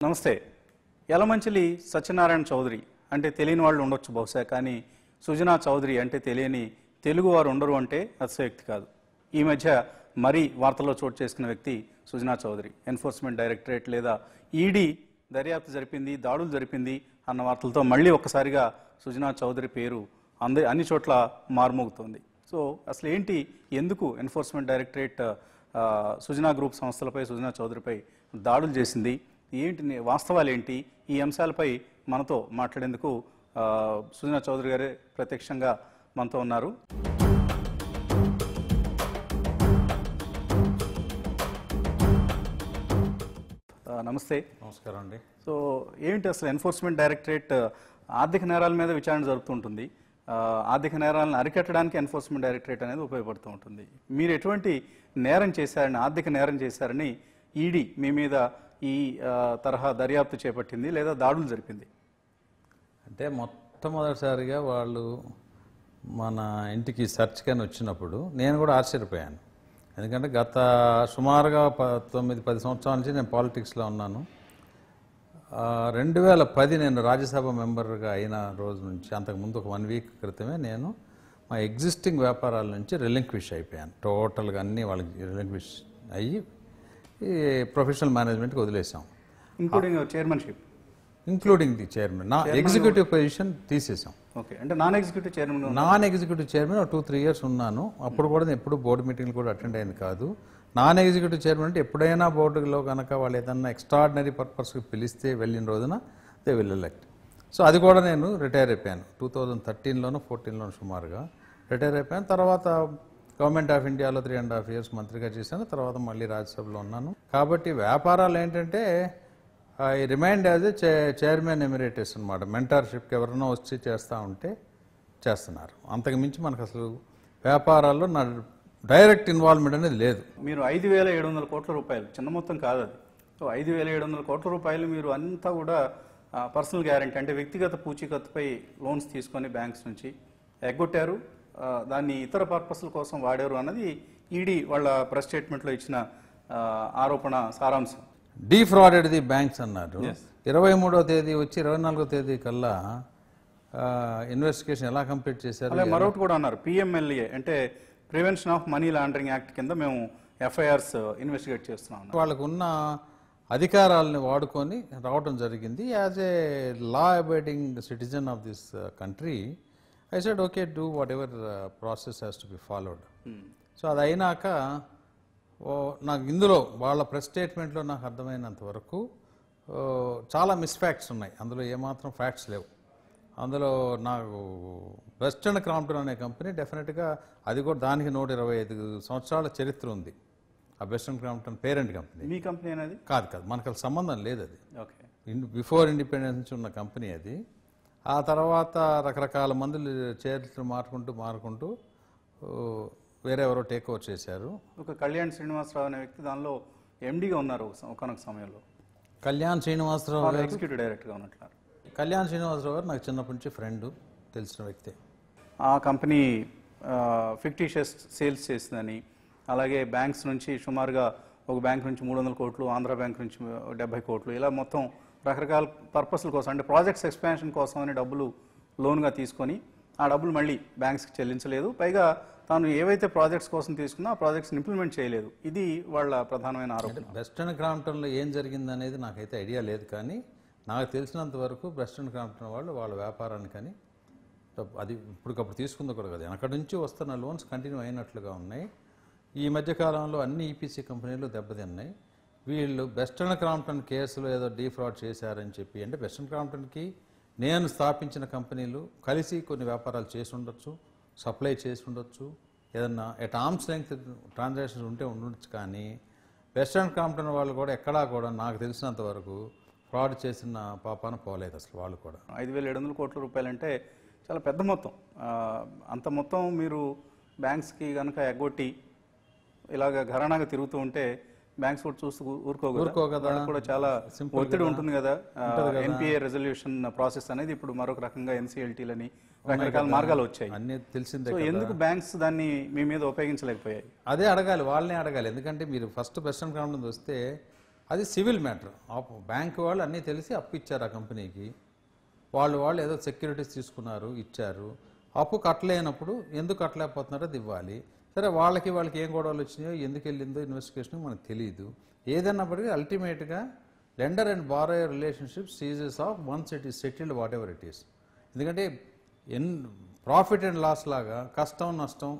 నమస్తే యలమంచిలి సత్యనారాయణ చౌదరి అంటే తెలియని వాళ్ళు ఉండొచ్చు బహుశా కానీ సుజనా చౌదరి అంటే తెలియని తెలుగు వారు ఉండరు అంటే అతిశయోక్తి కాదు ఈ మధ్య మరీ వార్తల్లో చోటు చేసుకున్న వ్యక్తి సుజనా చౌదరి ఎన్ఫోర్స్మెంట్ డైరెక్టరేట్ లేదా ఈడీ దర్యాప్తు జరిపింది దాడులు జరిపింది అన్న వార్తలతో మళ్ళీ ఒక్కసారిగా సుజనా చౌదరి పేరు అంద అన్ని చోట్ల మారుమోగుతోంది సో అసలు ఏంటి ఎందుకు ఎన్ఫోర్స్మెంట్ డైరెక్టరేట్ ఆ, సుజనా గ్రూప్ సంస్థలపై సుజనా చౌదరిపై దాడులు చేసింది ఏంటి ని- వాస్తవాలు ఏంటి ఈ అంశాలపై మనతో మాట్లాడేందుకు ఆ, సుజనా చౌదరి గారే ప్రత్యక్షంగా మనతో ఉన్నారు ఆ, నమస్తే నమస్కారం అండి సో ఏంటి అసలు ఎన్ఫోర్స్మెంట్ డైరెక్టరేట్ ఆర్థిక నేరాల మీద విచారణ జరుపుతుంటుంది ఆ, ఆర్థిక నేరాలను అరికట్టడానికి ఎన్ఫోర్స్మెంట్ డైరెక్టరేట్ అనేది ఉపయోగపడుతూ ఉంటుంది మీరు ఎటువంటి నేరం చేశారని ఆర్థిక నేరం చేశారని ఈడీ మీ మీద ఈ ఆ, తరహా దర్యాప్తు చేపట్టింది లేదా దాడులు జరిపింది అంటే మొట్టమొదటిసారిగా వాళ్ళు మన ఇంటికి సెర్చ్ కానీ వచ్చినప్పుడు నేను కూడా ఆశ్చర్యపోయాను ఎందుకంటే గత సుమారుగా ప తొమ్మిది పది సంవత్సరాల నుంచి నేను పాలిటిక్స్లో ఉన్నాను ఆ, రెండు వేల పది నేను రాజ్యసభ మెంబర్గా అయిన రోజు నుంచి అంతకుముందు ఒక వన్ వీక్ క్రితమే నేను మా ఎగ్జిస్టింగ్ వ్యాపారాల నుంచి రిలింక్విష్ అయిపోయాను టోటల్గా అన్నీ వాళ్ళకి రిలింక్విష్ అయ్యి ఈ ప్రొఫెషనల్ మేనేజ్మెంట్కి వదిలేసాం including chairmanship including the chairman నా ఎగ్జిక్యూటివ్ పొజిషన్ తీసేసాం ఓకే అంటే non executive chairman non executive chairman two three years ఉన్నాను అప్పుడు కూడా నేను ఎప్పుడు బోర్డు మీటింగ్లు కూడా అటెండ్ అయింది కాదు నాన్ ఎగ్జిక్యూటివ్ చైర్మన్ అంటే ఎప్పుడైనా బోర్డులో కనుక వాళ్ళు ఏదన్నా ఎక్స్ట్రాడినరీ పర్పస్కి పిలిస్తే వెళ్ళిన రోజున దే విల్ ఎలెక్ట్ సో అది కూడా నేను రిటైర్ అయిపోయాను టూ థౌజండ్ థర్టీన్లోనూ ఫోర్టీన్లోనూ సుమారుగా రిటైర్ అయిపోయాను తర్వాత గవర్నమెంట్ ఆఫ్ ఇండియాలో త్రీ అండ్ హాఫ్ ఇయర్స్ మంత్రిగా చేశాను తర్వాత మళ్ళీ రాజ్యసభలో ఉన్నాను కాబట్టి వ్యాపారాలు ఏంటంటే I remind as a chairman emeritus అనమాట మెంటార్షిప్కి ఎవరైనా వచ్చి చేస్తూ ఉంటే చేస్తున్నారు అంతకు మించి మనకు అసలు వ్యాపారాల్లో నా డైరెక్ట్ ఇన్వాల్వ్మెంట్ అనేది లేదు మీరు ఐదు వేల ఏడు వందల కోట్ల రూపాయలు చిన్న మొత్తం కాదు అది సో ఐదు వేల ఏడు వందల కోట్ల రూపాయలు మీరు అంతా కూడా పర్సనల్ గ్యారంటీ అంటే వ్యక్తిగత పూచీకత్తుపై లోన్స్ తీసుకొని బ్యాంక్స్ నుంచి ఎగ్గొట్టారు ఆ, దాన్ని ఇతర పర్పస్ల కోసం వాడారు అన్నది ఈడీ వాళ్ళ ప్రెస్ స్టేట్మెంట్లో ఇచ్చిన ఆ, ఆరోపణ సారాంశం డీఫ్రాడెడ్ ది బ్యాంక్స్ అన్నారు ఇరవై మూడో తేదీ వచ్చి ఇరవై నాలుగో తేదీ కల్లా ఇన్వెస్టిగేషన్ ఎలా కంప్లీట్ చేశారు అలాగే మరొకటి కూడా అన్నారు పిఎంఎల్ఏ అంటే prevention of money laundering act కింద మేము ఎఫ్ఐఆర్స్ ఇన్వెస్టిగేట్ చేస్తున్నాం అన్నారు. వాళ్ళకు ఉన్న అధికారాలని వాడుకొని రావడం జరిగింది as a law abiding citizen of this country I said okay do whatever process has to be followed so అది అయినాక ఓ, నాకు ఇందులో వాళ్ళ ప్రెస్ స్టేట్మెంట్లో నాకు అర్థమైనంత వరకు ఓ, చాలా మిస్ఫ్యాక్ట్స్ ఉన్నాయి అందులో ఏమాత్రం ఫ్యాక్ట్స్ లేవు అందులో నాకు వెస్టర్న్ క్రాంప్టన్ అనే కంపెనీ డెఫినెట్గా అది కూడా దానికి నూట ఇరవై ఐదు సంవత్సరాల చరిత్ర ఉంది ఆ వెస్టర్న్ క్రాంప్టన్ పేరెంట్ కంపెనీ మీ కంపెనీ అనేది కాదు కాదు మనకు అసలు సంబంధం లేదు అది ఓకే ఇన్ బిఫోర్ ఇండిపెండెన్స్ నుంచి ఉన్న కంపెనీ అది ఆ తర్వాత రకరకాల మందులు చేతులు మారుకుంటూ మారుకుంటూ ఓ, వేరే ఎవరో టేక్ ఓవర్ చేశారు ఒక కళ్యాణ్ శ్రీనివాసరావు అనే వ్యక్తి దానిలో ఎండీగా ఉన్నారు ఒక స- ఒకనొక సమయంలో కళ్యాణ్ శ్రీనివాసరావు గారు ఎగ్జిక్యూటివ్ డైరెక్టర్గా ఉన్నట్లున్నారు కళ్యాణ్ శ్రీనివాసరావు గారు నాకు చిన్నప్పటి నుంచి ఫ్రెండ్ తెలిసిన వ్యక్తి ఆ కంపెనీ ఫిక్టిషియస్ సేల్స్ చేసిందని అలాగే బ్యాంక్స్ నుంచి సుమారుగా ఒక బ్యాంక్ నుంచి మూడు వందల కోట్లు ఆంధ్ర బ్యాంక్ నుంచి డెబ్బై కోట్లు ఇలా మొత్తం రకరకాల పర్పస్ల కోసం అంటే ప్రాజెక్ట్స్ ఎక్స్పాన్షన్ కోసం అని డబ్బులు లోన్గా తీసుకొని ఆ డబ్బులు మళ్ళీ బ్యాంక్స్కి చెల్లించలేదు పైగా తాను ఏవైతే ప్రాజెక్ట్స్ కోసం తీసుకున్నా ఆ ప్రాజెక్ట్స్ని ఇంప్లిమెంట్ చేయలేదు ఇది వాళ్ళ ప్రధానమైన ఆరోపణ వెస్టర్న్ క్రాంప్టన్లో ఏం జరిగింది అనేది నాకైతే ఐడియా లేదు కానీ నాకు తెలిసినంత వరకు వెస్టర్న్ క్రాంప్టన్ వాళ్ళు వాళ్ళ వ్యాపారానికి కానీ డబ్బు- అది ఇప్పటికప్పుడు తీసుకుంది కూడా కదా అక్కడి నుంచి వస్తున్న లోన్స్ కంటిన్యూ అయినట్లుగా ఉన్నాయి ఈ మధ్య కాలంలో అన్ని ఈపీసీ కంపెనీలు దెబ్బతిన్నాయి వీళ్ళు వెస్టర్న్ క్రాంప్టన్ కేసులో ఏదో డీఫ్రాడ్ చేశారని చెప్పి అంటే వెస్టర్న్ క్రాంప్టన్కి నేను స్థాపించిన కంపెనీలు కలిసి కొన్ని వ్యాపారాలు చేసి ఉండొచ్చు సప్లై చేసి ఉండొచ్చు ఏదన్నా ఎట్ ఆర్మ్స్ లెంగ్త్ ట్రాన్సాక్షన్స్ ఉంటే ఉండొచ్చు కానీ వెస్టర్న్ క్రాంప్టన్ వాళ్ళు కూడా ఎక్కడా కూడా నాకు తెలిసినంత వరకు ఫ్రాడ్ చేసిన పాపాన పోలేదు అసలు వాళ్ళు కూడా ఐదు వేల ఏడు వందల కోట్ల రూపాయలంటే చాలా పెద్ద మొత్తం ఆ, అంత మొత్తం మీరు బ్యాంక్స్కి కనుక ఎగ్గొట్టి ఇలాగ ఘరానాగా తిరుగుతూ ఉంటే బ్యాంక్స్ కూడా చూస్తూ ఊరుకోగలరు ఊరుకోగదా? వాళ్ళకి కూడా చాలా Simple ఒత్తిడి ఉంటుంది కదా ఎన్పిఏ రెజల్యూషన్ ప్రాసెస్ అనేది ఇప్పుడు మరొక రకంగా ఎన్సీఎల్టీలని రకరకాల మార్గాలు వచ్చాయి అన్నీ తెలిసిందే సో ఎందుకు బ్యాంక్స్ దాన్ని మీ మీద ఉపయోగించలేకపోయాయి అదే అడగాలి వాళ్ళనే అడగాలి ఎందుకంటే మీరు ఫస్ట్ వెస్టర్న్ క్రాంప్టన్ వస్తే అది సివిల్ మ్యాటర్ బ్యాంక్ వాళ్ళు అన్నీ తెలిసి అప్పు ఇచ్చారు ఆ కంపెనీకి వాళ్ళు వాళ్ళు ఏదో సెక్యూరిటీస్ తీసుకున్నారు ఇచ్చారు అప్పు కట్టలేనప్పుడు ఎందుకు కట్టలేకపోతున్నారో అది ఇవ్వాలి సరే వాళ్ళకి వాళ్ళకి ఏం గొడవలు వచ్చినాయో ఎందుకు వెళ్ళిందో ఇన్వెస్టిగేషన్ మనకు తెలియదు ఏదన్నప్పటికీ అల్టిమేట్గా lender and borrower relationship ceases off once it is settled whatever it is ఎందుకంటే ఎన్ ప్రాఫిట్ అండ్ లాస్ లాగా కష్టం నష్టం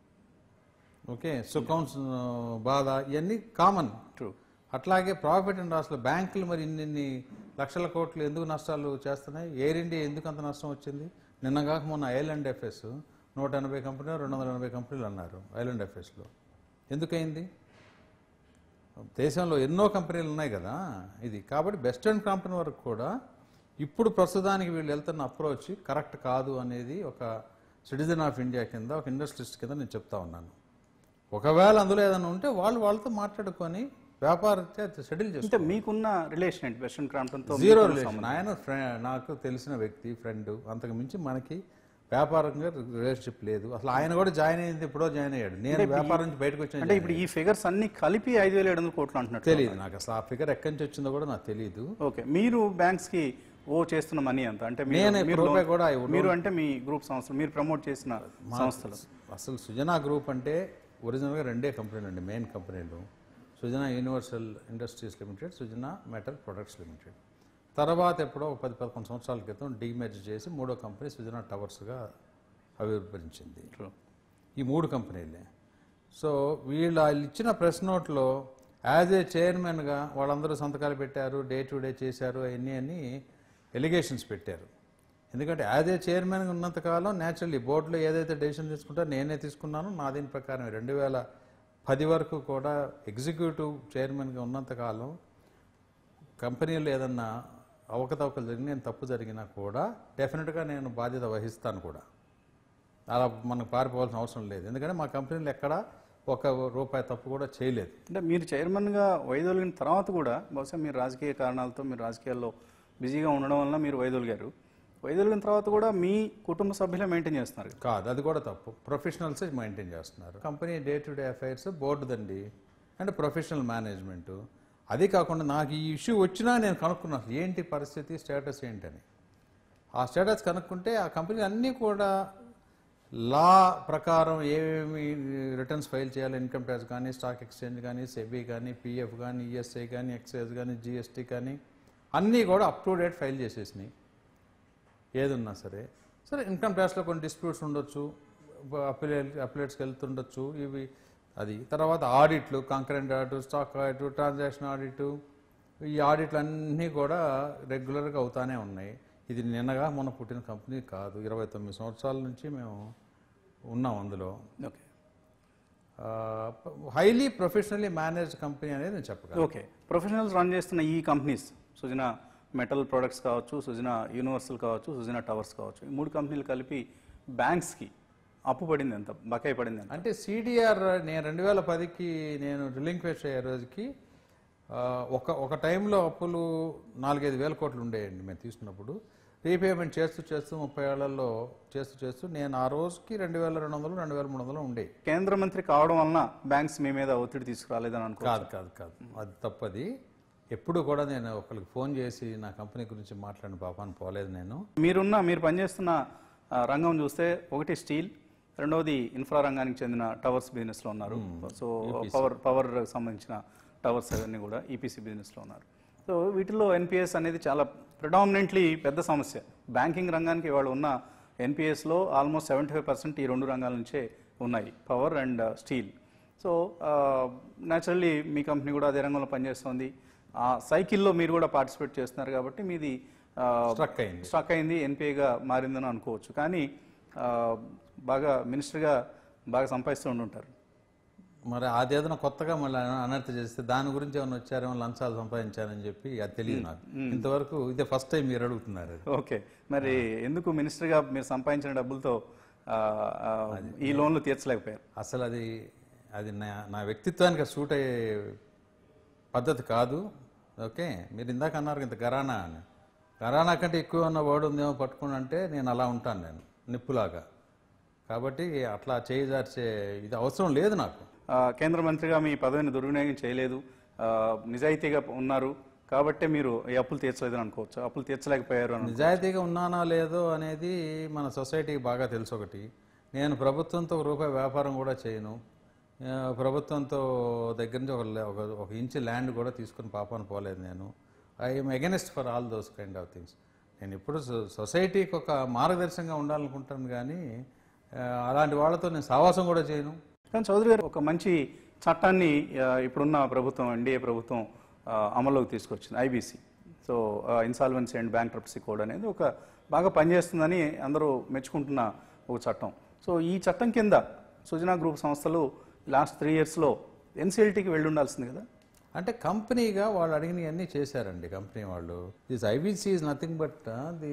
ఓకే సుఖం సు- బాధ ఇవన్నీ కామన్ ట్రూ అట్లాగే ప్రాఫిట్ అండ్ లాస్లో బ్యాంకులు మరి ఇన్ని ఇన్ని లక్షల కోట్లు ఎందుకు నష్టాలు చేస్తున్నాయి ఎయిర్ ఇండియా ఎందుకు అంత నష్టం వచ్చింది నిన్న కాక మొన్న ఐలాండ్ ఎఫ్ఎస్ నూట ఎనభై కంపెనీలు రెండు వందల ఎనభై కంపెనీలు అన్నారు ఐలాండ్ ఎఫ్ఎస్లో ఎందుకైంది దేశంలో ఎన్నో కంపెనీలు ఉన్నాయి కదా ఇది కాబట్టి బెస్ట్ అండ్ కంపెనీ వరకు కూడా ఇప్పుడు ప్రస్తుతానికి వీళ్ళు వెళ్తున్న అప్రోచ్ కరెక్ట్ కాదు అనేది ఒక సిటిజన్ ఆఫ్ ఇండియా కింద ఒక ఇండస్ట్రిస్ట్ కింద నేను చెప్తా ఉన్నాను ఒకవేళ అందులో ఏదైనా ఉంటే వాళ్ళు వాళ్ళతో మాట్లాడుకొని వ్యాపారం సెటిల్ చేస్తారు అంటే మీకున్న రిలేషన్ ఏంటి వెస్టర్న్ క్రాంప్టన్తో జీరో రిలేషన్ ఆయన ఫ్రె- నాకు తెలిసిన వ్యక్తి ఫ్రెండ్ అంతకు మించి మనకి వ్యాపారంగా రిలేషన్షిప్ లేదు అసలు ఆయన కూడా జాయిన్ అయింది ఎప్పుడో జాయిన్ అయ్యాడు నేను వ్యాపారం నుంచి బయటకు వచ్చాను అంటే ఇప్పుడు ఈ ఫిగర్స్ అన్ని కలిపి ఐదు వేల ఏడు వందల కోట్లు అంటున్నట్టు తెలియదు నాకు అసలు ఆ ఫిగర్ ఎక్కడి నుంచి వచ్చిందో కూడా నాకు తెలియదు ఓకే మీరు బ్యాంక్స్ కి ఓ చేస్తున్న మనీ ఎంత అంటే మీరు- నేను మీరు రూపాయి loan- కూడా ఇవ్వను. మీరు అంటే మీ గ్రూప్ సంస్థలు మీరు ప్రమోట్ చేసిన సంస్థలు అసలు సుజనా గ్రూప్ అంటే ఒరిజినల్గా రెండే కంపెనీలు అండి మెయిన్ కంపెనీలు Sujana Universal Industries Limited Sujana Metal Products Limited తర్వాత ఎప్పుడో ఒక పది పదకొండు సంవత్సరాల క్రితం డీమెర్జ్ చేసి మూడో కంపెనీ సుజనా టవర్స్గా ఆవిర్భవించింది True. ఈ మూడు కంపెనీలే సో వీళ్ళు వాళ్ళు ఇచ్చిన ప్రెస్ నోట్లో యాజ్ ఏ చైర్మన్గా వాళ్ళందరూ సంతకాలు పెట్టారు డే టు డే చేశారు అవన్నీ అని ఎలిగేషన్స్ పెట్టారు ఎందుకంటే యాజ్ ఏ చైర్మన్గా ఉన్నంతకాలం న్యాచురల్లీ బోర్డులో ఏదైతే డెసిషన్ తీసుకుంటారో నేనే తీసుకున్నాను నా దీని ప్రకారం రెండు వేల పది వరకు కూడా ఎగ్జిక్యూటివ్ చైర్మన్గా ఉన్నంతకాలం కంపెనీలో ఏదన్నా అవకతవకలు జరిగి నేను తప్పు జరిగినా కూడా డెఫినెట్గా నేను బాధ్యత వహిస్తాను కూడా అలా మనకు పారిపోవాల్సిన అవసరం లేదు ఎందుకంటే మా కంపెనీలు ఎక్కడ ఒక రూపాయి తప్పు కూడా చేయలేదు అంటే మీరు చైర్మన్ గా వైదొలిగిన తర్వాత కూడా బహుశా మీరు రాజకీయ కారణాలతో మీరు రాజకీయాల్లో బిజీగా ఉండడం వలన మీరు వైదొలిగారు వైదొలిగిన తర్వాత కూడా మీ కుటుంబ సభ్యులే మెయింటైన్ చేస్తున్నారు కాదు అది కూడా తప్పు ప్రొఫెషనల్స్ మెయింటైన్ చేస్తున్నారు company day to day affairs బోర్డుదండి అండ్ ప్రొఫెషనల్ మేనేజ్మెంట్ అది కాకుండా నాకు ఈ ఇష్యూ వచ్చినా నేను కనుక్కున్నాను అసలు ఏంటి పరిస్థితి స్టేటస్ ఏంటని ఆ స్టేటస్ కనుక్కుంటే ఆ కంపెనీ అన్నీ కూడా లా ప్రకారం ఏమేమి రిటర్న్స్ ఫైల్ చేయాలి ఇన్కమ్ ట్యాక్స్ కానీ స్టాక్ ఎక్స్చేంజ్ కానీ సెబీ కానీ పిఎఫ్ కానీ ఈఎస్ఐ కానీ ఎక్సైజ్ కానీ జిఎస్టీ కానీ అన్నీ కూడా అప్ టు డేట్ ఫైల్ చేసేసినాయి ఏదున్నా సరే సరే ఇన్కమ్ ట్యాక్స్లో కొన్ని డిస్ప్యూట్స్ ఉండొచ్చు అప్లేట్ అప్లేట్స్కి వెళ్తుండొచ్చు ఇవి అది తర్వాత ఆడిట్లు concurrent audit stock audit transaction audit ఈ ఆడిట్లు అన్నీ కూడా రెగ్యులర్గా అవుతానే ఉన్నాయి ఇది నిన్నగా మొన్న పుట్టిన కంపెనీ కాదు ఇరవై తొమ్మిది సంవత్సరాల నుంచి మేము ఉన్నాం అందులో okay highly professionally managed company అనేది నేను చెప్పగలను ఓకే ప్రొఫెషనల్స్ రన్ చేస్తున్న ఈ కంపెనీస్ సుజనా మెటల్ ప్రొడక్ట్స్ కావచ్చు సుజనా యూనివర్సల్ కావచ్చు సుజనా టవర్స్ కావచ్చు ఈ మూడు కంపెనీలు కలిపి బ్యాంక్స్కి అప్పు పడింది ఎంత బకాయి పడింది ఎంత అంటే సిడిఆర్ నేను రెండు వేల పదికి నేను రిలింక్వెస్ట్ అయ్యే రోజుకి ఆ, ఒక ఒక టైంలో అప్పులు నాలుగైదు వేల కోట్లు ఉండేయండి మేము తీసుకున్నప్పుడు రీపేమెంట్ చేస్తూ చేస్తూ ముప్పై ఏళ్లలో చేస్తూ చేస్తూ నేను ఆ రోజుకి రెండు వేల రెండు వందలు రెండు వేల మూడు వందలు ఉండేవి కేంద్ర మంత్రి కావడం వలన బ్యాంక్స్ మీ మీద ఒత్తిడి తీసుకురాలేదని అనుకో కాదు కాదు కాదు అది తప్పది ఎప్పుడు కూడా నేను ఒకరికి ఫోన్ చేసి నా కంపెనీ గురించి మాట్లాడిన పాపాన్ని పోలేదు నేను మీరున్న మీరు పనిచేస్తున్న ఆ, రంగం చూస్తే ఒకటి స్టీల్ రెండవది ఇన్ఫ్రా రంగానికి చెందిన టవర్స్ బిజినెస్లో ఉన్నారు సో పవర్ పవర్ సంబంధించిన టవర్స్ అవన్నీ కూడా ఈపీసీ బిజినెస్లో ఉన్నారు సో వీటిల్లో ఎన్పిఎస్ అనేది చాలా ప్రిడామినెంట్లీ పెద్ద సమస్య బ్యాంకింగ్ రంగానికి ఇవాళ ఉన్న ఎన్పిఎస్లో ఆల్మోస్ట్ సెవెంటీ ఫైవ్ పర్సెంట్ ఈ రెండు రంగాల నుంచే ఉన్నాయి power and steel so naturally మీ కంపెనీ కూడా అదే రంగంలో పనిచేస్తుంది ఆ సైకిల్లో మీరు కూడా పార్టిసిపేట్ చేస్తున్నారు కాబట్టి మీది ఆ, స్ట్రక్ అయింది స్ట్రక్ అయింది ఎన్పిఏగా మారిందని అనుకోవచ్చు కానీ ఆ, బాగా మినిస్టర్గా బాగా సంపాదిస్తూ ఉండుంటారు మరి అదేదైనా కొత్తగా మళ్ళీ అనర్థ చేస్తే దాని గురించి ఏమైనా వచ్చారేమో లంచాలు సంపాదించారని చెప్పి అది తెలియదు నాకు ఇంతవరకు ఇదే ఫస్ట్ టైం మీరు అడుగుతున్నారు అది ఓకే మరి ఎందుకు మినిస్టర్గా మీరు సంపాదించిన డబ్బులతో ఆ, ఆ, ఈ లోన్లు తీర్చలేకపోయారు అసలు అది అది నా నా వ్యక్తిత్వానికి సూట్ అయ్యే పద్ధతి కాదు ఓకే మీరు ఇందాక అన్నారు ఇంత గరానా అని గరానా కంటే ఎక్కువ ఉన్న వర్డ్ ఉందేమో పట్టుకుని అంటే నేను అలా ఉంటాను నేను నిప్పులాగా కాబట్టి అట్లా చేయజార్చే ఇది అవసరం లేదు నాకు ఆ, కేంద్ర మంత్రిగా మీ పదవిని దుర్వినియోగం చేయలేదు ఆ, నిజాయితీగా ఉన్నారు కాబట్టే మీరు ఈ అప్పులు తీర్చలేదని అనుకోవచ్చు అప్పులు తీర్చలేకపోయారు అని నిజాయితీగా ఉన్నానా లేదో అనేది మన సొసైటీకి బాగా తెలుసు ఒకటి నేను ప్రభుత్వంతో ఒక రూపాయి వ్యాపారం కూడా చేయను ఆ, ప్రభుత్వంతో దగ్గర నుంచి ఒక లే- ఒక ఒక ఇంచు ల్యాండ్ కూడా తీసుకుని పాపాను పోలేదు నేను I'm against for all those kind of things నేను ఇప్పుడు సొ- సొసైటీకి ఒక మార్గదర్శకంగా ఉండాలనుకుంటాను కానీ ఆ, అలాంటి వాళ్ళతో నేను సావాసం కూడా చేయను కానీ చౌదరి గారు ఒక మంచి చట్టాన్ని ఆ, ఇప్పుడున్న ప్రభుత్వం ఎన్డీఏ ప్రభుత్వం ఆ, అమల్లోకి తీసుకొచ్చింది IBC so insolvency and bank code అనేది ఒక బాగా పనిచేస్తుందని అందరూ మెచ్చుకుంటున్న ఒక చట్టం సో ఈ చట్టం కింద సుజనా గ్రూప్ సంస్థలు లాస్ట్ త్రీ ఇయర్స్లో ఎన్సీఎల్టీకి వెళ్ళి ఉండాల్సింది కదా అంటే కంపెనీగా వాళ్ళు అడిగినవన్నీ చేశారండి కంపెనీ వాళ్ళు this IBC is nothing but the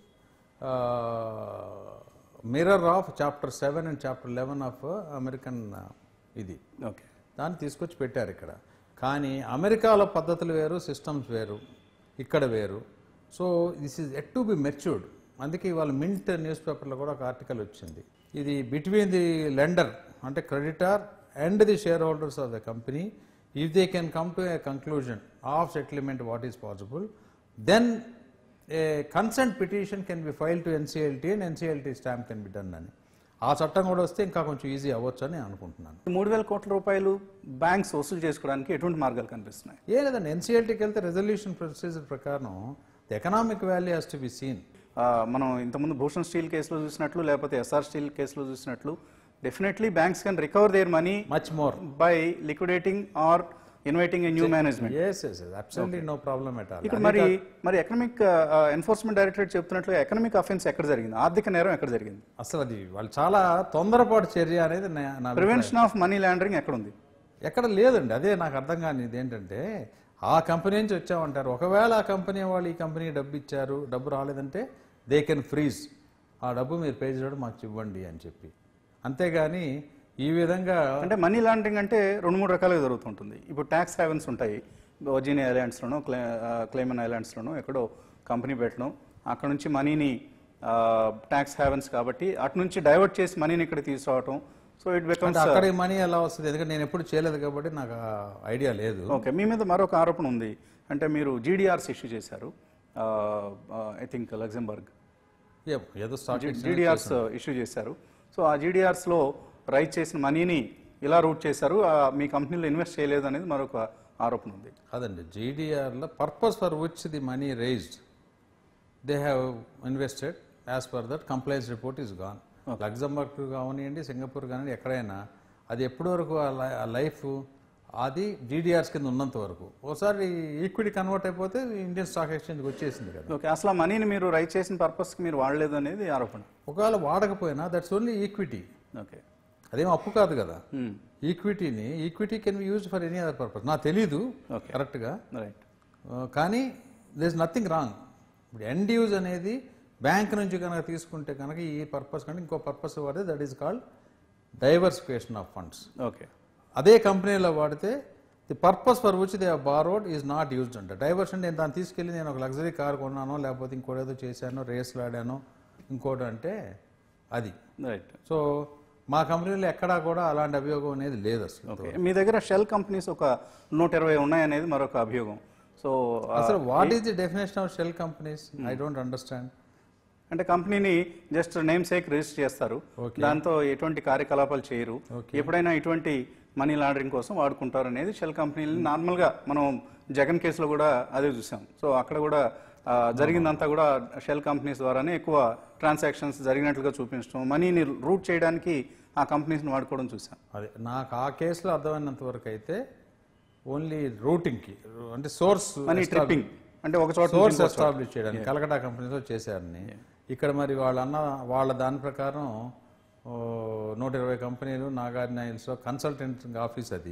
mirror of chapter seven and chapter eleven of American ఇది ఓకే దాన్ని తీసుకొచ్చి పెట్టారు ఇక్కడ కానీ అమెరికాలో పద్ధతులు వేరు సిస్టమ్స్ వేరు ఇక్కడ వేరు so this is yet to be matured అందుకే ఇవాళ మింట్ న్యూస్ పేపర్లో కూడా ఒక ఆర్టికల్ వచ్చింది ఇది బిట్వీన్ ది లెండర్ అంటే creditor and the shareholders of the company if they can come to a conclusion of settlement what is possible then a consent petition can be file to NCLT and NCLT stamp can be done అని ఆ చట్టం కూడా వస్తే ఇంకా కొంచెం easy అవ్వచ్చు అని అనుకుంటున్నాను మూడు వేల కోట్ల రూపాయలు బ్యాంక్స్ వసూలు చేసుకోవడానికి ఎటువంటి మార్గాలు కనిపిస్తున్నాయి ఏ లేదండి ఎన్సీఎల్టీకి వెళ్తే రెజల్యూషన్ ప్రొసీజర్ ప్రకారం the economic value has to be seen ఆ, మనం ఇంతకుముందు భూషణ్ స్టీల్ కేసులో చూసినట్లు లేకపోతే ఎస్ఆర్ స్టీల్ కేసులో చూసినట్లు definitely banks can recover their money much more by liquidating or inviting a new management yes yes absolutely no problem at all ఇక్కడ మరి మరి ఎకనామిక్ ఎన్ఫోర్స్మెంట్ డైరెక్టరేట్ చెప్తున్నట్లు ఎకనామిక్ అఫెన్స్ ఎక్కడ జరిగింది ఆర్థిక నేరం ఎక్కడ జరిగింది అసలు అది వాళ్ళు చాలా తొందరపాటు చర్య అనేది నా- నా ప్రివెన్షన్ ఆఫ్ మనీ లాండరింగ్ ఎక్కడ ఉంది ఎక్కడ లేదండి అదే నాకు అర్థం కానిది ఏంటంటే ఆ కంపెనీ నుంచి వచ్చామంటారు ఒకవేళ ఆ కంపెనీ వాళ్ళు ఈ కంపెనీకి డబ్బు ఇచ్చారు డబ్బు రాలేదంటే దే కెన్ ఫ్రీజ్ ఆ డబ్బు మీరు పే చేయడం మాకు ఇవ్వండి అని చెప్పి అంతేగాని ఈ విధంగా అంటే మనీ లాండరింగ్ అంటే రెండు మూడు రకాలుగా జరుగుతుంటుంది ఇప్పుడు ట్యాక్స్ హ్యావెన్స్ ఉంటాయి వర్జీనియా ఐలాండ్స్లోనో క్లే క్లైమన్ ఐలాండ్స్లోనో ఎక్కడో కంపెనీ పెట్టడం అక్కడ నుంచి మనీని ట్యాక్స్ హ్యావెన్స్ కాబట్టి అటు నుంచి డైవర్ట్ చేసి మనీని ఇక్కడ తీసుకురావటం సో ఇట్ అంటే బికమ్స్ అక్కడ ఈ మనీ ఎలా వస్తుంది ఎందుకంటే నేను ఎప్పుడు చేయలేదు కాబట్టి నాకు ఐడియా లేదు ఓకే మీ మీద మరొక ఆరోపణ ఉంది అంటే మీరు జీడిఆర్స్ ఇష్యూ చేశారు ఐ థింక్ లగ్జంబర్గ్ ఏ- ఏదో స్టాక్ జీడిఆర్స్ ఇష్యూ చేశారు సో ఆ జీడిఆర్స్లో రైజ్ చేసిన మనీని ఇలా రూట్ చేశారు ఆ, మీ కంపెనీలో ఇన్వెస్ట్ చేయలేదు అనేది మరొక ఆరోపణ ఉంది కాదండి జీడిఆర్లో purpose for which the money raised they have invested as per that compliance report is gone Luxembourg కావనివ్వండి సింగపూర్ కానివ్వండి ఎక్కడైనా అది ఎప్పటి వరకు ఆ లై- ఆ లైఫ్ అది జీడిఆర్స్ కింద ఉన్నంత వరకు ఒకసారి ఈక్విటీ కన్వర్ట్ అయిపోతే ఇండియన్ స్టాక్ ఎక్స్చేంజ్కి వచ్చేసింది కదా ఓకే అసలు ఆ మనీని మీరు రైజ్ చేసిన పర్పస్కి మీరు వాడలేదు అనేది ఆరోపణ ఒకవేళ వాడకపోయినా దట్స్ ఓన్లీ ఈక్విటీ ఓకే అదేం అప్పు కాదు కదా ఈక్విటీని equity can be use for any other purpose నాకు తెలీదు Okay. కరెక్ట్గా రైట్ ఆ, కానీ దిస్ నథింగ్ రాంగ్ ఇప్పుడు ఎండ్ యూజ్ అనేది బ్యాంక్ నుంచి కనుక తీసుకుంటే కనుక ఈ పర్పస్ కంటే ఇంకో పర్పస్ వాడితే that is called diversification of funds okay అదే కంపెనీలో వాడితే the purpose for which they borrowed is not used అంట డైవర్షన్ నేను దాన్ని తీసుకెళ్ళి నేను ఒక లగ్జరీ కార్ కొన్నానో లేకపోతే ఇంకోటి ఏదో చేశానో రేస్లు ఆడానో ఇంకోటి అంటే అది రైట్ సో మా కంపెనీలో ఎక్కడా కూడా అలాంటి అభియోగం అనేది లేదు అసలు ఓకే మీ దగ్గర షెల్ కంపెనీస్ ఒక నూట ఇరవై ఉన్నాయనేది మరొక అభియోగం సో అసలు what is the definition of shell companies I don't understand అంటే కంపెనీని జస్ట్ నేమ్ సేక్ రిజిస్టర్ చేస్తారు దాంతో ఎటువంటి కార్యకలాపాలు చేయరు ఎప్పుడైనా ఇటువంటి మనీ లాండరింగ్ కోసం వాడుకుంటారు అనేది షెల్ కంపెనీలు నార్మల్గా మనం జగన్ కేసులో కూడా అదే చూసాం సో అక్కడ కూడా ఆ, జరిగిందంతా కూడా షెల్ కంపెనీస్ ద్వారానే ఎక్కువ ట్రాన్సాక్షన్స్ జరిగినట్లుగా చూపించడం మనీని రూట్ చేయడానికి ఆ కంపెనీస్ని వాడుకోవడం చూసాం అదే నాకు ఆ కేసులో అర్థమైనంత వరకు అయితే ఓన్లీ రూటింగ్కి అంటే సోర్స్ మనీ ట్రిప్పింగ్ అంటే ఒక చోట సోర్స్ ఎస్టాబ్లిష్ చేయడానికి కలకటా కంపెనీతో చేశారని ఇక్కడ మరి వాళ్ళ అన్న వాళ్ళ దాని ప్రకారం ఓ, నూట ఇరవై కంపెనీలు నాగార్జున హిల్స్లో కన్సల్టెంట్ ఆఫీస్ అది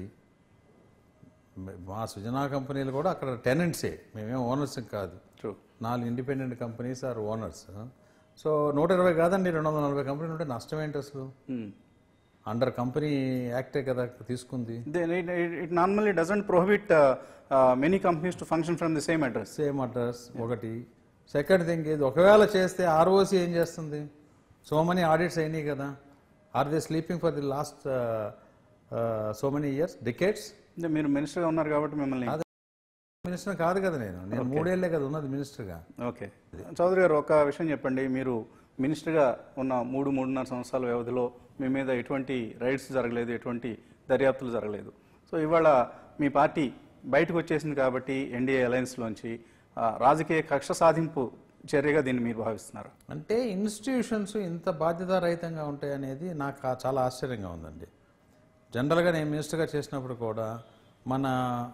మా సుజనా కంపెనీలు కూడా అక్కడ టెనెంట్సే మేమేం ఓనర్స్ కాదు ట్రూ నాలుగు independent companies are owners so నూట ఇరవై కాదండి రెండు వందల నలభై కంపెనీలు ఉంటే నష్టం ఏంటి అసలు అండర్ కంపెనీ యాక్టే కదా తీసుకుంది then it, it, it normally doesn't prohibit uh, uh, many companies to function from the same address. Same address ఒకటి సెకండ్ థింగ్ ఇది ఒకవేళ చేస్తే ఆర్ఓసి ఏం చేస్తుంది సో మెనీ ఆడిట్స్ అయినాయి కదా are they sleeping for the last so many years decades అంటే మీరు మినిస్టర్గా ఉన్నారు కాబట్టి మిమ్మల్ని మినిస్టర్ కాదు కదా నేను నేను మూడేళ్లే కదా ఉన్నది మినిస్టర్గా ఓకే చౌదరి గారు ఒక విషయం చెప్పండి మీరు మినిస్టర్గా ఉన్న మూడు మూడున్నర సంవత్సరాల వ్యవధిలో మీ మీద ఎటువంటి రైడ్స్ జరగలేదు ఎటువంటి దర్యాప్తులు జరగలేదు సో ఇవాళ మీ పార్టీ బయటకు వచ్చేసింది కాబట్టి ఎన్డీఏ అలయన్స్లోంచి ఆ, రాజకీయ కక్ష సాధింపు చర్యగా దీన్ని మీరు భావిస్తున్నారు అంటే ఇన్స్టిట్యూషన్స్ ఇంత బాధ్యతారహితంగా ఉంటాయనేది నాకు ఆ- చాలా ఆశ్చర్యంగా ఉందండి జనరల్గా నేను మినిస్టర్గా చేసినప్పుడు కూడా మన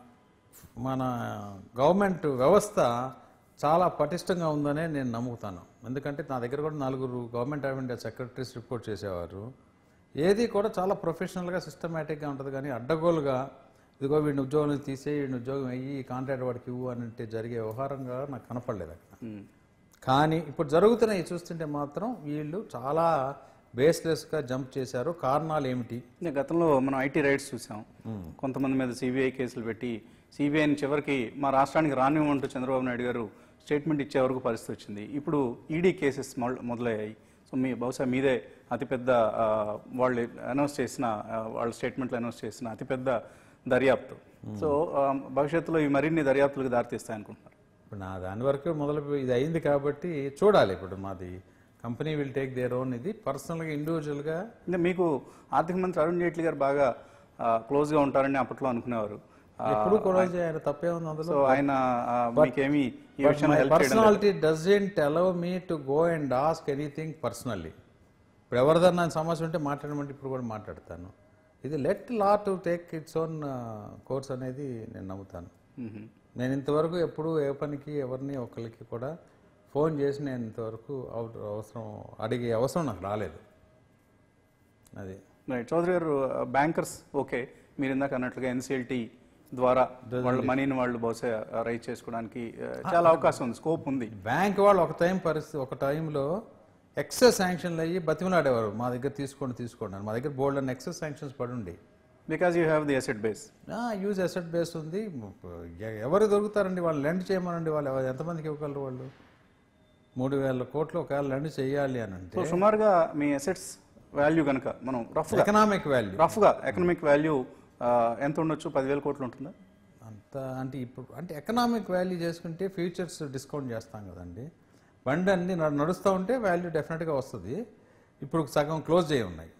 మన గవర్నమెంట్ వ్యవస్థ చాలా పటిష్టంగా ఉందనే నేను నమ్ముతాను ఎందుకంటే నా దగ్గర కూడా నలుగురు government of India secretaries report చేసేవారు ఏది కూడా చాలా ప్రొఫెషనల్గా సిస్టమేటిక్గా ఉంటుంది కానీ అడ్డగోలుగా ఇదిగో వీడిని ఉద్యోగం నుంచి తీసేయి వీడిని ఉద్యోగం అయ్యి ఈ కాంట్రాక్ట్ వాడికి ఇవ్వు అంటే జరిగే వ్యవహారంగా నాకు కనపడలేదు అక్కడ మ్మ్. కానీ ఇప్పుడు జరుగుతున్నాయి చూస్తుంటే మాత్రం వీళ్ళు చాలా బేస్లెస్గా జంప్ చేశారు కారణాలు ఏమిటి ఇంకా గతంలో మనం ఐటీ రైడ్స్ చూసాం కొంతమంది మీద సిబిఐ కేసులు పెట్టి సిబిఐని చివరికి మా రాష్ట్రానికి రానివ్వమంటూ చంద్రబాబు నాయుడు గారు స్టేట్మెంట్ ఇచ్చే వరకు పరిస్థితి వచ్చింది ఇప్పుడు ఈడీ కేసెస్ మొ- మొదలయ్యాయి సో మీ బహుశా మీదే అతిపెద్ద ఆ, వాళ్ళు అనౌన్స్ చేసిన ఆ, వాళ్ళ స్టేట్మెంట్లు అనౌన్స్ చేసిన అతిపెద్ద దర్యాప్తు సో ఆ, భవిష్యత్తులో ఈ మరిన్ని దర్యాప్తులకు దారితీస్తాయి అనుకుంటున్నారు ఇప్పుడు నా దాని వరకు మొదలు ఇది అయింది కాబట్టి చూడాలి ఇప్పుడు మాది company will take their own ఇది పర్సనల్గా ఇండివిజువల్గా అంటే మీకు ఆర్థిక మంత్రి అరుణ్ జైట్లీ గారు బాగా క్లోజ్గా ఉంటారని అప్పట్లో అనుకునేవారు ఆ, ఎప్పుడు కొలజ్ ఆయన తప్పే ఉంది అందులో సో ఆయన ఆ, మీకేమి ఈ విషయంలో హెల్ప్ చేయడం personality doesn't allow me to go and ask anything personally ఇప్పుడు ఎవరిదన్నా సమస్య ఉంటే మాట్లాడమంటే ఇప్పుడు కూడా మాట్లాడతాను ఇది let law to take its own course అనేది నేను నమ్ముతాను మ్మ్. నేను ఇంతవరకు ఎప్పుడు ఏ పనికి ఎవరిని ఒకరికి కూడా ఫోన్ చేసి నేను ఇంతవరకు అవ- అవసరం అడిగే అవసరం నాకు రాలేదు అది రైట్ చౌదరి గారు బ్యాంకర్స్ ఓకే మీరు ఇందాక అన్నట్లుగా ఎన్సిఎల్టీ ద్వారా వాళ్ళ మనీని వాళ్ళు బహుశా రైజ్ చేసుకోవడానికి ఆ, చాలా అవకాశం ఉంది స్కోప్ ఉంది బ్యాంక్ వాళ్ళు ఒక టైం పరిస్థితి ఒక టైంలో ఎక్సెస్ శాంక్షన్లు అయ్యి బతిమలాడేవారు మా దగ్గర తీసుకోండి తీసుకోండి అని మా దగ్గర బోల్డ్ అని ఎక్సెస్ శాంక్షన్స్ పడి ఉండి because you have the asset base use asset base ఉంది ఎ- ఎవరు దొరుకుతారండి వాళ్ళు లెండ్ చేయమనండి వాళ్ళు ఎవ- ఎంతమందికి ఇవ్వగలరు వాళ్ళు మూడు వేల కోట్లు ఒకవేళ లెండ్ చేయాలి అని అంటే సో సుమారుగా మీ అసెట్స్ వాల్యూ కనుక మనం రఫ్గా ఎకనామిక్ వాల్యూ రఫ్గా ఎకనామిక్ వాల్యూ ఎంత ఉండొచ్చు పదివేల కోట్లు ఉంటుందా అంత అంటే ఇప్పుడు అంటే ఎకనామిక్ వాల్యూ చేసుకుంటే ఫ్యూచర్స్ డిస్కౌంట్ చేస్తాం కదండి బండి అన్ని నడు- నడుస్తూ ఉంటే వాల్యూ డెఫినెట్గా వస్తుంది ఇప్పుడు సగం క్లోజ్ చేయి ఉన్నాయి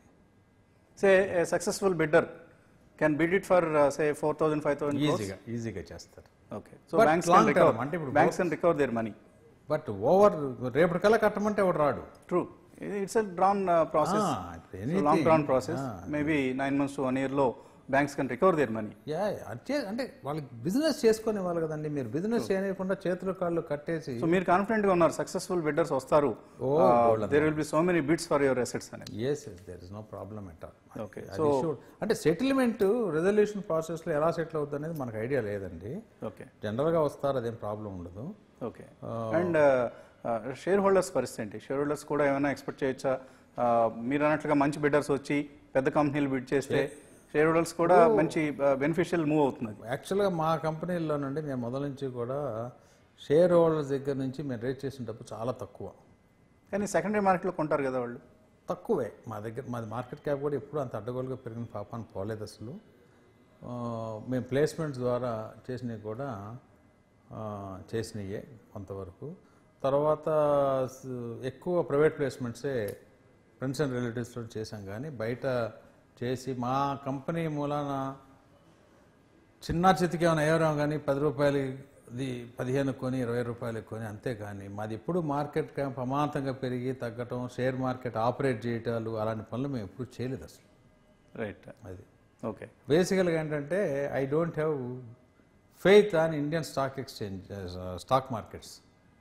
say successful bidder can bid it for say four thousand five thousand ఈజీగా ఈజీగా చేస్తారు okay so But banks long term, అంటే ఇప్పుడు banks can recover their money but over రేపటికల్లా కట్టమంటే ఒకటి రాడు true it's a drawn process Ah, anything. Long drawn process maybe nine months to one year లో banks can recover their money yeah అంటే అంటే వాళ్ళకి బిజినెస్ చేసుకునే వాళ్ళు కదండి మీరు బిజినెస్ చేయకుండా చేతులు కాళ్ళు కట్టేసి సో మీరు కాన్ఫిడెంట్ గా ఉన్నారు సక్సెస్ఫుల్ బిడ్డర్స్ వస్తారు there will be so many bids for your assets అనేది yes yes there is no problem at all okay అది should- అంటే సెటిల్మెంట్ రెజల్యూషన్ ప్రాసెస్లో ఎలా సెటిల్ అవుతుంది అనేది మనకు ఐడియా లేదండి ఓకే జనరల్గా వస్తారు అదేం ప్రాబ్లం ఉండదు ఓకే అండ్ షేర్ హోల్డర్స్ పరిస్థితి ఏంటి షేర్ హోల్డర్స్ కూడా ఏమైనా ఎక్స్పెక్ట్ చేయొచ్చా Uh, మీరు అన్నట్లుగా మంచి బిడ్డర్స్ వచ్చి పెద్ద కంపెనీలు బిడ్ చేస్తే షేర్ హోల్డర్స్ కూడా మంచి బెనిఫిషియల్ మూవ్ అవుతుంది యాక్చువల్గా మా కంపెనీలో నుండి మేము మొదల నుంచి కూడా షేర్ హోల్డర్స్ దగ్గర నుంచి మేము రేట్ చేసినప్పుడు చాలా తక్కువ కానీ సెకండరీ మార్కెట్లో కొంటారు కదా వాళ్ళు తక్కువే మా దగ్గర మాది మార్కెట్ క్యాప్ కూడా ఎప్పుడు అంత అడ్డగోలుగా పెరిగిన పాపాన్ని పోలేదు అసలు ఆ, మేము ప్లేస్మెంట్స్ ద్వారా చేసినవి కూడా ఆ, చేసినయే కొంతవరకు తర్వాత స్- ఎక్కువ ప్రైవేట్ ప్లేస్మెంట్సే ఫ్రెండ్స్ అండ్ రిలేటివ్స్తో చేశాం కానీ బయట చేసి మా కంపెనీ మూలాన చిన్న చితికి ఏమైనా అయ్యారేమో కానీ పది రూపాయలది పదిహేను కొని ఇరవై రూపాయలు కొని అంతే కానీ మాది ఎప్పుడు మార్కెట్ క్యాప్ అమాంతంగా పెరిగి తగ్గటం షేర్ మార్కెట్ ఆపరేట్ చేయటాలు అలాంటి పనులు మేము ఎప్పుడు చేయలేదు అసలు రైట్ అది ఓకే బేసికల్గా ఏంటంటే I don't have faith on Indian stock exchange stock markets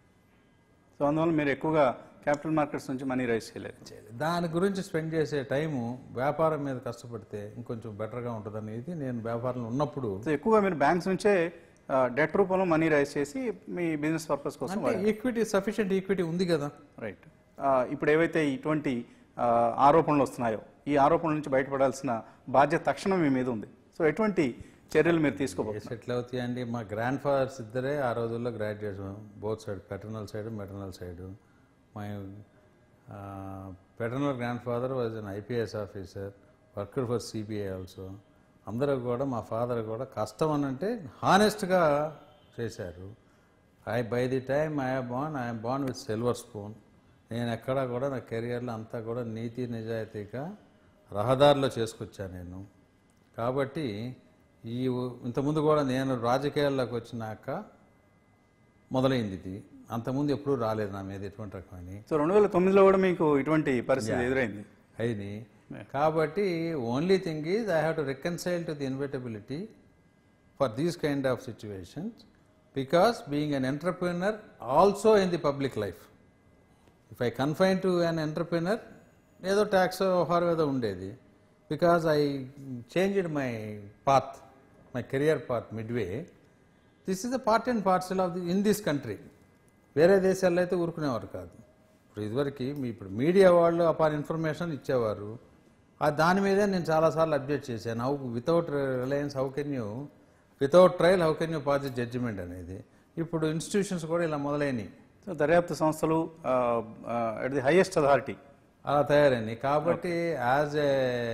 so అందువల్ల మీరు ఎక్కువగా క్యాపిటల్ మార్కెట్స్ నుంచి మనీ రైజ్ చేయలేదు దాని గురించి స్పెండ్ చేసే టైము వ్యాపారం మీద కష్టపడితే ఇంకొంచెం బెటర్గా ఉంటుంది అనేది నేను వ్యాపారంలో ఉన్నప్పుడు సో ఎక్కువగా మీరు బ్యాంక్స్ నుంచే డెట్ రూపంలో మనీ రైజ్ చేసి మీ బిజినెస్ పర్పస్ కోసం అంటే ఈక్విటీ సఫిషియెంట్ ఈక్విటీ ఉంది కదా రైట్ ఇప్పుడు ఏవైతే ఇటువంటి ఆ, ఆరోపణలు వస్తున్నాయో ఈ ఆరోపణల నుంచి బయటపడాల్సిన బాధ్యత తక్షణం మీ మీద ఉంది సో ఎటువంటి చర్యలు మీరు తీసుకోబోతున్నారు సెటిల్ అవుతాయండి మా గ్రాండ్ ఫాదర్స్ ఇద్దరే ఆ రోజుల్లో graduates both side paternal side maternal side my paternal grandfather was an IPS officer worker for CBI also అందరూ కూడా మా ఫాదర్ కూడా కష్టం అని అంటే హానెస్ట్గా చేశారు I by the time I born I born with silver spoon నేను ఎక్కడా కూడా నా కెరియర్లో అంతా కూడా నీతి నిజాయితీగా రహదారిలో చేసుకొచ్చాను నేను కాబట్టి ఈ ఇంతకుముందు కూడా నేను రాజకీయాల్లోకి వచ్చినాక మొదలైంది ఇది అంతకుముందు ఎప్పుడూ రాలేదు నా మీద ఎటువంటి రకమని సో రెండు వేల తొమ్మిదిలో కూడా మీకు ఇటువంటి పరిస్థితి ఎదురైంది అయినాయి కాబట్టి only thing is I have to reconcile to the inevitability for these kind of situations because being an entrepreneur also in the public life if I confine to an entrepreneur ఏదో ట్యాక్స్ వ్యవహారం ఏదో ఉండేది because I changed my path my career path midway this is the part and parcel of the in this country వేరే దేశాల్లో అయితే ఊరుకునేవారు కాదు ఇప్పుడు ఇదివరకు మీ ఇప్పుడు మీడియా వాళ్ళు అపాన్ ఇన్ఫర్మేషన్ ఇచ్చేవారు ఆ దాని మీదే నేను చాలాసార్లు అప్డేట్ చేశాను how without reliance how can you without trial how can you pass the judgement అనేది ఇప్పుడు ఇన్స్టిట్యూషన్స్ కూడా ఇలా మొదలైనవి సో దర్యాప్తు సంస్థలు అట్ ది హైయెస్ట్ అథారిటీ అలా తయారైంది కాబట్టి as a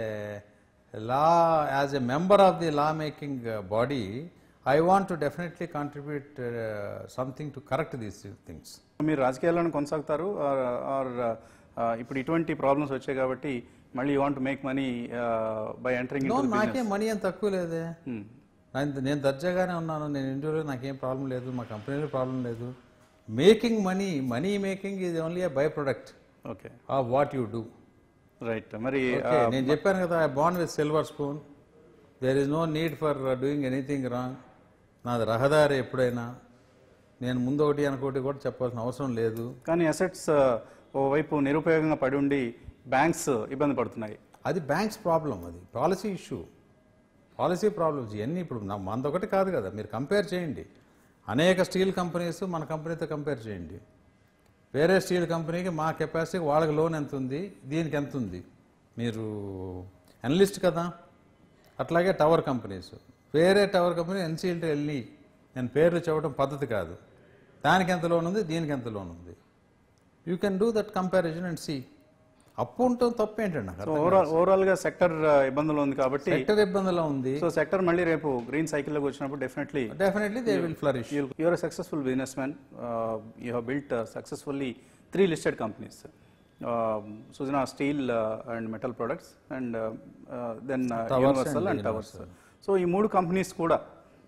law as a member of the law making body I want to definitely contribute something to correct these things మీరు రాజకీయాలను కొనసాగుతారు ఆర్ ఇప్పుడు ఇటువంటి ప్రాబ్లమ్స్ వచ్చాయి కాబట్టి మళ్ళీ you want make money by entering no నాకేం మనీ ఏం తక్కువ లేదే నేను- నేను దర్జాగానే ఉన్నాను నేను ఇండియాలో నాకేం ప్రాబ్లం లేదు మా కంపెనీలో ప్రాబ్లం లేదు making money money making is only a by product okay of what you do right మరి ఓకే నేను చెప్పాను కదా ఐ బాండ్ with silver spoon there is no need for doing anything wrong నాది రహదారి ఎప్పుడైనా నేను ముందు ఒకటి అనుకోటి కూడా చెప్పాల్సిన అవసరం లేదు కానీ అసెట్స్ ఓవైపు నిరుపయోగంగా పడి ఉండి బ్యాంక్స్ ఇబ్బంది పడుతున్నాయి అది బ్యాంక్స్ ప్రాబ్లం అది పాలసీ ఇష్యూ పాలసీ ప్రాబ్లమ్స్ ఇవన్నీ ఇప్పుడు నా- మనదొకటి కాదు కదా మీరు కంపేర్ చేయండి అనేక స్టీల్ కంపెనీస్ మన కంపెనీతో కంపేర్ చేయండి వేరే స్టీల్ కంపెనీకి మా కెపాసిటీ వాళ్ళకి లోన్ ఎంత ఉంది దీనికి ఎంత ఉంది మీరు అనలిస్ట్ కదా అట్లాగే టవర్ కంపెనీస్ వేరే టవర్ కంపెనీ ఎన్సీఎల్టీ వెళ్ళి నేను పేర్లు చెప్పడం పద్ధతి కాదు దానికి ఎంత లోన్ ఉంది దీనికి ఎంత లోన్ ఉంది you can do that comparison and see అప్పు ఉంటుంది తప్పు ఏంటండి నాకు సో ఓవరాల్ ఓవరాల్ గా సెక్టర్ ఇబ్బందులు ఉంది కాబట్టి సెక్టర్ ఇబ్బందులో ఉంది సో సెక్టర్ మళ్ళీ రేపు గ్రీన్ సైకిల్లోకి వచ్చినప్పుడు definitely definitely they will flourish you're successful businessman you have built successfully three listed companies Sujana steel and metal products and then universal and towers so ఈ మూడు కంపెనీస్ కూడా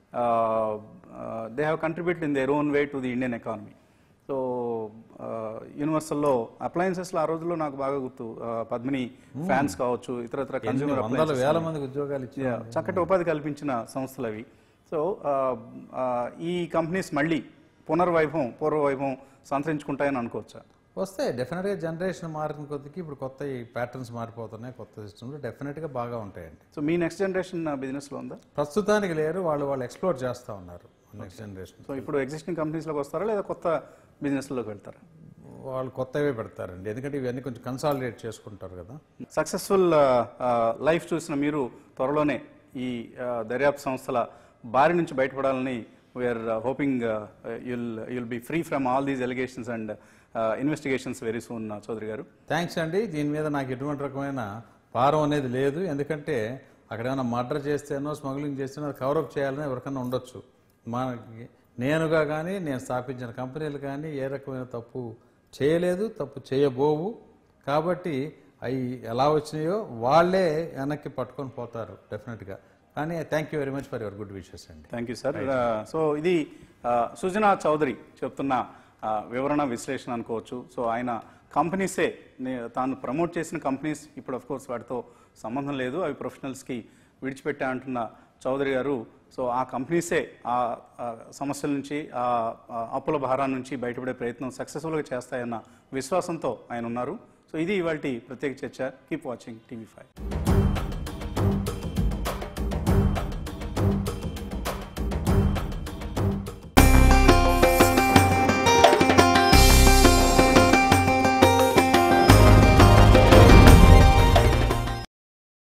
they have contribute in their own way to the Indian economy so యూనివర్సల్లో అప్లయన్సెస్లో ఆ రోజుల్లో నాకు బాగా గుర్తు uh, పద్మిని ఫ్యాన్స్ కావచ్చు ఇతర ఇతర ఎన్ని కన్జ్యూమర్ వందల వేల మందికి ఉద్యోగాలు ఇచ్చి Yeah, చక్కటి ఉపాధి కల్పించిన సంస్థలు అవి సో ఆ, ఆ, ఈ కంపెనీస్ మళ్ళీ పునర్వైభవం పూర్వవైభవం సంతరించుకుంటాయని అనుకోవచ్చా వస్తాయి డెఫినెట్గా జనరేషన్ మారిన కొద్దికి ఇప్పుడు కొత్త ఈ ప్యాటర్న్స్ మారిపోతున్నాయి కొత్త సిస్టమ్లో డెఫినెట్గా బాగా ఉంటాయండి సో మీ నెక్స్ట్ జనరేషన్ బిజినెస్లో ఉందా ప్రస్తుతానికి లేరు వాళ్ళు వాళ్ళు ఎక్స్ప్లోర్ చేస్తూ ఉన్నారు నెక్స్ట్ జనరేషన్ సో ఇప్పుడు ఎగ్జిస్టింగ్ కంపెనీస్లోకి వస్తారా లేదా కొత్త బిజినెస్లోకి వెళ్తారా వాళ్ళు కొత్తవే పెడతారండి ఎందుకంటే ఇవన్నీ కొంచెం కన్సాలిడేట్ చేసుకుంటారు కదా సక్సెస్ఫుల్ లైఫ్ చూసిన మీరు త్వరలోనే ఈ ఆ, దర్యాప్తు సంస్థల బారి నుంచి బయటపడాలని we're hoping you'll you'll be free from all these allegations and investigations very soon Chowdary garu thanks అండి దీని మీద నాకు ఎటువంటి రకమైన భారం అనేది లేదు ఎందుకంటే అక్కడ ఏమైనా మర్డర్ చేస్తేనో స్మగ్లింగ్ చేస్తేనో అది కవరప్ చేయాలని ఎవరికైనా ఉండొచ్చు మనకి నేనుగా కానీ నేను స్థాపించిన కంపెనీలు కానీ ఏ రకమైన తప్పు చేయలేదు తప్పు చేయబోవు కాబట్టి అవి ఎలా వచ్చినాయో వాళ్ళే వెనక్కి పట్టుకొని పోతారు డెఫినెట్గా కానీ thank you very much for your good wishes అండి థ్యాంక్ యూ సార్ సో ఇది ఆ, సుజనా చౌదరి చెప్తున్న ఆ, వివరణ విశ్లేషణ అనుకోవచ్చు సో ఆయన కంపెనీసే నే- తాను ప్రమోట్ చేసిన కంపెనీస్ ఇప్పుడు అఫ్ కోర్స్ వాటితో సంబంధం లేదు అవి ప్రొఫెషనల్స్కి విడిచిపెట్టా అంటున్న చౌదరి గారు సో ఆ కంపెనీసే ఆ ఆ సమస్యల నుంచి ఆ ఆ అప్పుల భారాన్ని నుంచి బయటపడే ప్రయత్నం సక్సెస్ఫుల్గా చేస్తాయన్న విశ్వాసంతో ఆయన ఉన్నారు సో ఇది ఇవాళ ప్రత్యేక చర్చ కీప్ వాచింగ్ టీవీ ఫైవ్